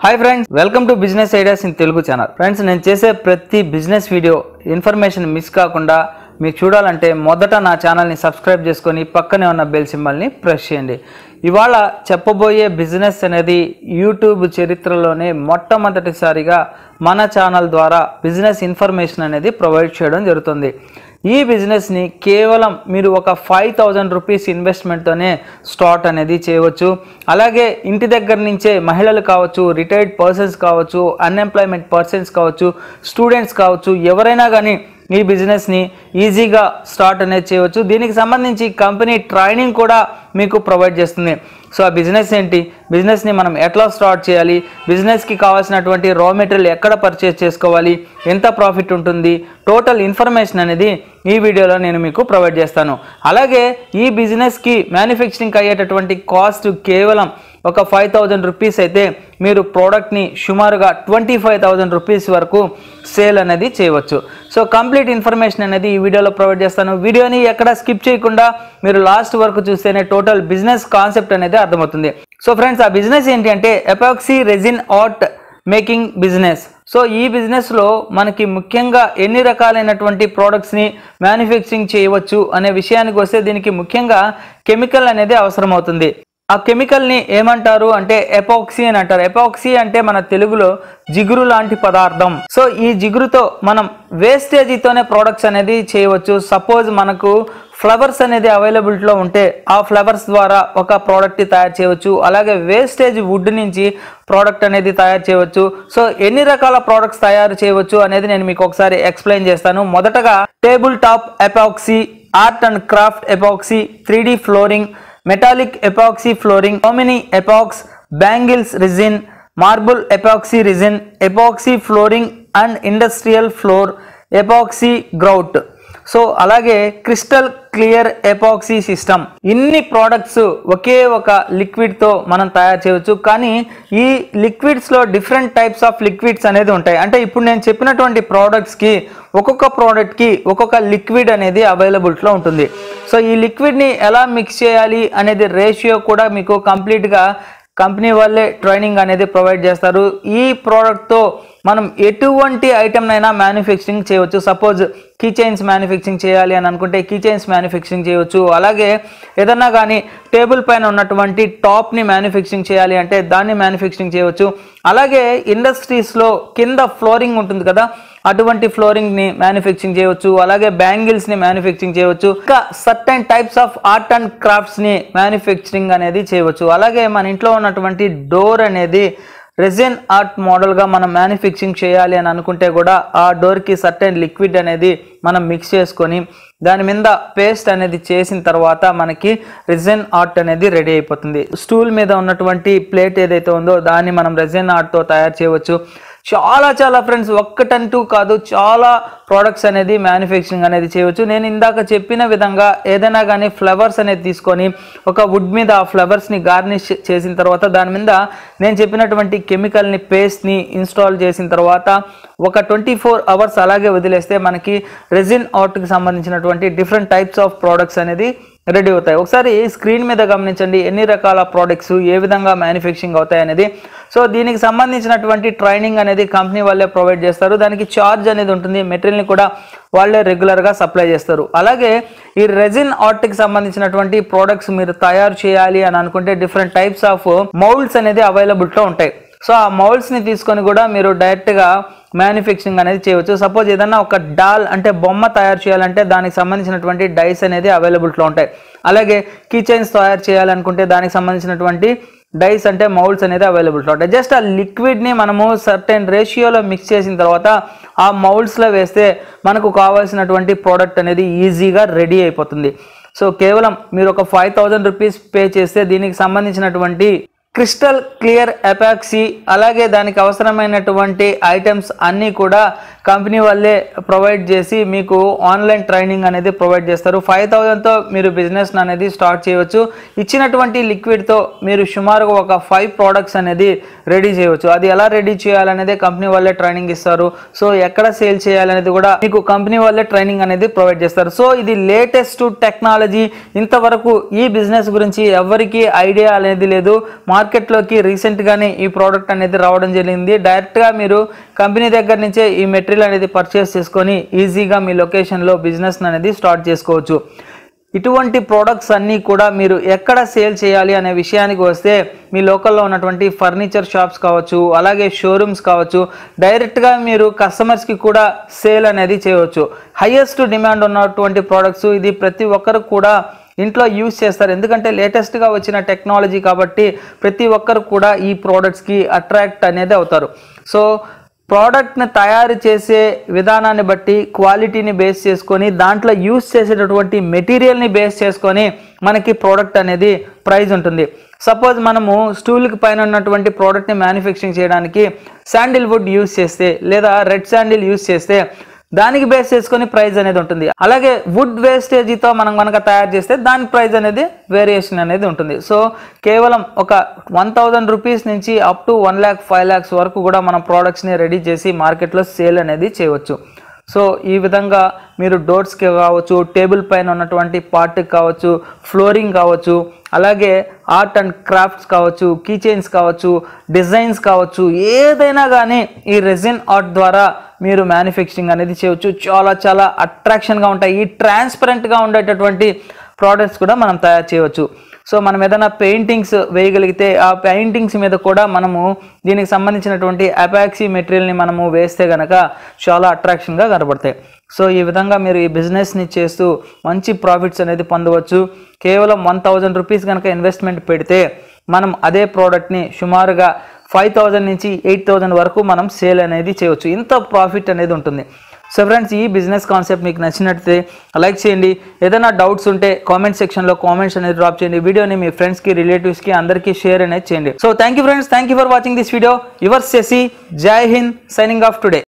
hi friends welcome to business ideas in Telugu channel friends నేను చేసే ప్రతి బిజినెస్ వీడియో ఇన్ఫర్మేషన్ మిస్ కాకుండా మీకు చూడాలంటే మొదట నా ఛానల్ని సబ్స్క్రైబ్ చేసుకొని పక్కనే ఉన్న బెల్ సింబల్ని ప్రెస్ చేయండి ఇవాళ చెప్పబోయే బిజినెస్ అనేది యూట్యూబ్ చరిత్రలోనే మొట్టమొదటిసారిగా మన ఛానల్ ద్వారా బిజినెస్ ఇన్ఫర్మేషన్ అనేది ప్రొవైడ్ చేయడం జరుగుతుంది ఈ బిజినెస్ని కేవలం మీరు ఒక ఫైవ్ థౌజండ్ రూపీస్ ఇన్వెస్ట్మెంట్తోనే స్టార్ట్ అనేది చేయవచ్చు అలాగే ఇంటి దగ్గర నుంచే మహిళలు కావచ్చు రిటైర్డ్ పర్సన్స్ కావచ్చు అన్ఎంప్లాయ్మెంట్ పర్సన్స్ కావచ్చు స్టూడెంట్స్ కావచ్చు ఎవరైనా కానీ ఈ బిజినెస్ని ఈజీగా స్టార్ట్ అనేది చేయవచ్చు దీనికి సంబంధించి కంపెనీ ట్రైనింగ్ కూడా మీకు ప్రొవైడ్ చేస్తుంది సో ఆ బిజినెస్ ఏంటి బిజినెస్ని మనం ఎట్లా స్టార్ట్ చేయాలి బిజినెస్కి కావాల్సినటువంటి రా మెటీరియల్ ఎక్కడ పర్చేస్ చేసుకోవాలి ఎంత ప్రాఫిట్ ఉంటుంది టోటల్ ఇన్ఫర్మేషన్ అనేది ఈ వీడియోలో నేను మీకు ప్రొవైడ్ చేస్తాను అలాగే ఈ బిజినెస్కి మ్యానుఫ్యాక్చరింగ్ అయ్యేటటువంటి కాస్ట్ కేవలం ఒక ఫైవ్ థౌజండ్ రూపీస్ అయితే మీరు ప్రోడక్ట్ని సుమారుగా ట్వంటీ ఫైవ్ థౌజండ్ రూపీస్ వరకు సేల్ అనేది చేయవచ్చు సో కంప్లీట్ ఇన్ఫర్మేషన్ అనేది ఈ వీడియోలో ప్రొవైడ్ చేస్తాను వీడియోని ఎక్కడ స్కిప్ చేయకుండా మీరు లాస్ట్ వరకు చూస్తేనే టోటల్ బిజినెస్ కాన్సెప్ట్ అనేది అర్థమవుతుంది సో ఫ్రెండ్స్ ఆ బిజినెస్ ఏంటి అంటే epoxy resin art making business so ఈ బిజినెస్లో మనకి ముఖ్యంగా ఎన్ని రకాలైనటువంటి ప్రోడక్ట్స్ని మ్యానుఫ్యాక్చరింగ్ చేయవచ్చు అనే విషయానికి వస్తే దీనికి ముఖ్యంగా కెమికల్ అనేది అవసరమవుతుంది ఆ కెమికల్ని ఏమంటారు అంటే ఎపాక్సీ అని అంటారు ఎపాక్సీ అంటే మన తెలుగులో జిగురు లాంటి పదార్థం సో ఈ జిగురుతో మనం వేస్టేజీతోనే ప్రోడక్ట్స్ అనేది చేయవచ్చు సపోజ్ మనకు ఫ్లవర్స్ అనేది అవైలబిలిటీలో ఉంటే ఆ ఫ్లవర్స్ ద్వారా ఒక ప్రోడక్ట్ తయారు చేయవచ్చు అలాగే వేస్టేజ్ వుడ్ నుంచి ప్రోడక్ట్ అనేది తయారు చేయవచ్చు సో ఎన్ని రకాల ప్రోడక్ట్స్ తయారు చేయవచ్చు అనేది నేను మీకు ఒకసారి ఎక్స్ప్లెయిన్ చేస్తాను మొదటగా table top epoxy art and craft epoxy three flooring metallic epoxy flooring domino epoxy bangles resin marble epoxy resin epoxy flooring and industrial floor epoxy grout so అలాగే క్రిస్టల్ క్లియర్ ఎపాక్సీ సిస్టమ్ ఇన్ని products ఒకే ఒక లిక్విడ్తో మనం తయారు చేయవచ్చు కానీ ఈ లిక్విడ్స్లో డిఫరెంట్ టైప్స్ ఆఫ్ లిక్విడ్స్ అనేది ఉంటాయి అంటే ఇప్పుడు నేను చెప్పినటువంటి ప్రోడక్ట్స్కి ఒక్కొక్క ప్రోడక్ట్కి ఒక్కొక్క లిక్విడ్ అనేది అవైలబిలిటీలో ఉంటుంది సో ఈ లిక్విడ్ని ఎలా మిక్స్ చేయాలి అనేది రేషియో కూడా మీకు కంప్లీట్గా కంపెనీ వాళ్ళే ట్రైనింగ్ అనేది ప్రొవైడ్ చేస్తారు ఈ ప్రోడక్ట్తో మనం ఎటువంటి ఐటమ్నైనా మ్యానుఫ్యాక్చరింగ్ చేయవచ్చు సపోజ్ కీ చైన్స్ మ్యానుఫ్యాక్చరింగ్ చేయాలి అని అనుకుంటే కీ చైన్స్ మ్యానుఫ్యాక్చరింగ్ చేయవచ్చు అలాగే ఏదన్నా కానీ టేబుల్ పైన ఉన్నటువంటి టాప్ని మ్యానుఫ్యాక్చరింగ్ చేయాలి అంటే దాన్ని మ్యానుఫ్యాక్చరింగ్ చేయవచ్చు అలాగే ఇండస్ట్రీస్లో కింద ఫ్లోరింగ్ ఉంటుంది కదా అటువంటి ఫ్లోరింగ్ ని మ్యానుఫ్యాక్చరింగ్ చేయవచ్చు అలాగే బ్యాంగిల్స్ ని మ్యానుఫ్యాక్చరింగ్ చేయవచ్చు ఇంకా certain types of art and crafts ని మ్యానుఫ్యాక్చరింగ్ అనేది చేయవచ్చు అలాగే మన ఇంట్లో ఉన్నటువంటి డోర్ అనేది రెజిన్ ఆర్ట్ మోడల్గా మనం మ్యానుఫ్యాక్చరింగ్ చేయాలి అని అనుకుంటే కూడా ఆ డోర్కి సర్టెన్ లిక్విడ్ అనేది మనం మిక్స్ చేసుకొని దాని మీద పేస్ట్ అనేది చేసిన తర్వాత మనకి రెజిన్ ఆర్ట్ అనేది రెడీ అయిపోతుంది స్టూల్ మీద ఉన్నటువంటి ప్లేట్ ఏదైతే ఉందో దాన్ని మనం రెజిన్ ఆర్ట్తో తయారు చేయవచ్చు చాలా చాలా ఫ్రెండ్స్ ఒక్కటంటూ కాదు చాలా ప్రోడక్ట్స్ అనేది మ్యానుఫ్యాక్చరింగ్ అనేది చేయవచ్చు నేను ఇందాక చెప్పిన విధంగా ఏదైనా కానీ ఫ్లవర్స్ అనేది తీసుకొని ఒక వుడ్ మీద ఆ ఫ్లవర్స్ని గార్నిష్ చేసిన తర్వాత దాని మీద నేను చెప్పినటువంటి కెమికల్ని పేస్ట్ని ఇన్స్టాల్ చేసిన తర్వాత ఒక ట్వంటీ ఫోర్ అవర్స్ అలాగే వదిలేస్తే మనకి రెజిన్ ఆర్ట్కి సంబంధించినటువంటి డిఫరెంట్ టైప్స్ ఆఫ్ ప్రోడక్ట్స్ అనేది రెడీ అవుతాయి ఒకసారి స్క్రీన్ మీద గమనించండి ఎన్ని రకాల ప్రోడక్ట్స్ ఏ విధంగా మ్యానుఫ్యాక్చరింగ్ అవుతాయి అనేది సో దీనికి సంబంధించినటువంటి ట్రైనింగ్ అనేది కంపెనీ వాళ్ళే ప్రొవైడ్ చేస్తారు దానికి ఛార్జ్ అనేది ఉంటుంది మెటీరియల్ని కూడా వాళ్ళే రెగ్యులర్గా సప్లై చేస్తారు అలాగే ఈ రెజిన్ ఆర్ట్కి సంబంధించినటువంటి ప్రోడక్ట్స్ మీరు తయారు చేయాలి అని అనుకుంటే డిఫరెంట్ టైప్స్ ఆఫ్ మౌల్డ్స్ అనేది అవైలబిలిటీలో ఉంటాయి సో ఆ మౌల్డ్స్ని తీసుకొని కూడా మీరు డైరెక్ట్గా మ్యానుఫ్యాక్చరింగ్ అనేది చేయవచ్చు సపోజ్ ఏదన్నా ఒక డాల్ అంటే బొమ్మ తయారు చేయాలంటే దానికి సంబంధించినటువంటి డైస్ అనేది అవైలబిలిటీలో ఉంటాయి అలాగే కిచెన్స్ తయారు చేయాలనుకుంటే దానికి సంబంధించినటువంటి డైస్ అంటే మౌల్డ్స్ అనేది అవైలబిలిటీలో ఉంటాయి జస్ట్ ఆ లిక్విడ్ని మనము సర్టెన్ రేషియోలో మిక్స్ చేసిన తర్వాత ఆ మౌల్డ్స్లో వేస్తే మనకు కావాల్సినటువంటి ప్రోడక్ట్ అనేది ఈజీగా రెడీ అయిపోతుంది సో కేవలం మీరు ఒక ఫైవ్ థౌజండ్ రూపీస్ పే చేస్తే దీనికి సంబంధించినటువంటి క్రిస్టల్ క్లియర్ ఎపాక్సీ అలాగే దానికి అవసరమైనటువంటి ఐటమ్స్ అన్నీ కూడా కంపెనీ వాళ్ళే ప్రొవైడ్ చేసి మీకు ఆన్లైన్ ట్రైనింగ్ అనేది ప్రొవైడ్ చేస్తారు ఫైవ్ థౌజండ్తో మీరు బిజినెస్ అనేది స్టార్ట్ చేయవచ్చు ఇచ్చినటువంటి లిక్విడ్తో మీరు సుమారుగా ఒక ఫైవ్ ప్రోడక్ట్స్ అనేది రెడీ చేయవచ్చు అది ఎలా రెడీ చేయాలనేది కంపెనీ వాళ్ళే ట్రైనింగ్ ఇస్తారు సో ఎక్కడ సేల్ చేయాలనేది కూడా మీకు కంపెనీ వాళ్ళే ట్రైనింగ్ అనేది ప్రొవైడ్ చేస్తారు సో ఇది లేటెస్ట్ టెక్నాలజీ ఇంతవరకు ఈ బిజినెస్ గురించి ఎవరికి ఐడియా అనేది లేదు మార్కెట్లోకి రీసెంట్గానే ఈ ప్రోడక్ట్ అనేది రావడం జరిగింది డైరెక్ట్గా మీరు కంపెనీ దగ్గర నుంచే ఈ మెటీరియల్ అనేది పర్చేస్ చేసుకొని ఈజీగా మీ లొకేషన్లో బిజినెస్ అనేది స్టార్ట్ చేసుకోవచ్చు ఇటువంటి ప్రోడక్ట్స్ అన్నీ కూడా మీరు ఎక్కడ సేల్ చేయాలి అనే విషయానికి వస్తే మీ లోకల్లో ఉన్నటువంటి ఫర్నిచర్ షాప్స్ కావచ్చు అలాగే షోరూమ్స్ కావచ్చు డైరెక్ట్గా మీరు కస్టమర్స్కి కూడా సేల్ అనేది చేయవచ్చు హైయెస్ట్ డిమాండ్ ఉన్నటువంటి ప్రోడక్ట్స్ ఇది ప్రతి ఒక్కరు కూడా ఇంట్లో యూస్ చేస్తారు ఎందుకంటే లేటెస్ట్గా వచ్చిన టెక్నాలజీ కాబట్టి ప్రతి ఒక్కరు కూడా ఈ ప్రోడక్ట్స్కి అట్రాక్ట్ అనేది అవుతారు సో ప్రోడక్ట్ని తయారు చేసే విధానాన్ని బట్టి క్వాలిటీని బేస్ చేసుకొని దాంట్లో యూస్ చేసేటటువంటి మెటీరియల్ని బేస్ చేసుకొని మనకి ప్రోడక్ట్ అనేది ప్రైస్ ఉంటుంది సపోజ్ మనము స్టూల్కి పైన ఉన్నటువంటి ప్రోడక్ట్ని మ్యానుఫ్యాక్చరింగ్ చేయడానికి శాండిల్ వుడ్ యూస్ చేస్తే లేదా రెడ్ శాండిల్ యూస్ చేస్తే దానికి బేస్ చేసుకొని ప్రైస్ అనేది ఉంటుంది అలాగే వుడ్ వేస్టేజీతో మనం కనుక తయారు చేస్తే దాని ప్రైస్ అనేది వేరియేషన్ అనేది ఉంటుంది సో కేవలం ఒక వన్ థౌజండ్ రూపీస్ నుంచి up to one lakh five lakhs వరకు కూడా మనం ప్రోడక్ట్స్ని రెడీ చేసి మార్కెట్లో సేల్ అనేది చేయవచ్చు సో ఈ విధంగా మీరు డోర్స్కి కావచ్చు టేబుల్ పైన ఉన్నటువంటి పార్ట్కి కావచ్చు ఫ్లోరింగ్ కావచ్చు అలాగే ఆర్ట్ అండ్ క్రాఫ్ట్స్ కావచ్చు కీ చైన్స్ కావచ్చు డిజైన్స్ కావచ్చు ఏదైనా కానీ ఈ రెజిన్ ఆర్ట్ ద్వారా మీరు మ్యానుఫ్యాక్చరింగ్ అనేది చేయవచ్చు చాలా చాలా అట్రాక్షన్గా ఉంటాయి ఈ ట్రాన్స్పరెంట్గా ఉండేటటువంటి ప్రోడక్ట్స్ కూడా మనం తయారు చేయవచ్చు సో మనం ఏదైనా పెయింటింగ్స్ వేయగలిగితే ఆ పెయింటింగ్స్ మీద కూడా మనము దీనికి సంబంధించినటువంటి అపాక్సీ మెటీరియల్ని మనము వేస్తే గనక చాలా అట్రాక్షన్గా కనబడతాయి సో ఈ విధంగా మీరు ఈ బిజినెస్ని చేస్తూ మంచి ప్రాఫిట్స్ అనేది పొందవచ్చు కేవలం వన్ థౌజండ్ రూపీస్ కనుక ఇన్వెస్ట్మెంట్ పెడితే మనం అదే ప్రోడక్ట్ని సుమారుగా ఫైవ్ థౌజండ్ నుంచి ఎయిట్ థౌజండ్ వరకు మనం సేల్ అనేది చేయవచ్చు ఇంత ప్రాఫిట్ అనేది ఉంటుంది సో ఫ్రెండ్స్ ఈ బిజినెస్ కాన్సెప్ట్ మీకు నచ్చినట్లయితే లైక్ చేయండి ఏదైనా డౌట్స్ ఉంటే కామెంట్ సెక్షన్లో కామెంట్స్ అనేది డ్రాప్ చేయండి వీడియోని మీ ఫ్రెండ్స్కి రిలేటివ్స్కి అందరికీ షేర్ అనేది చేయండి so thank you friends thank you for watching this video your సెసి జై హింద్ సైనింగ్ ఆఫ్ టుడే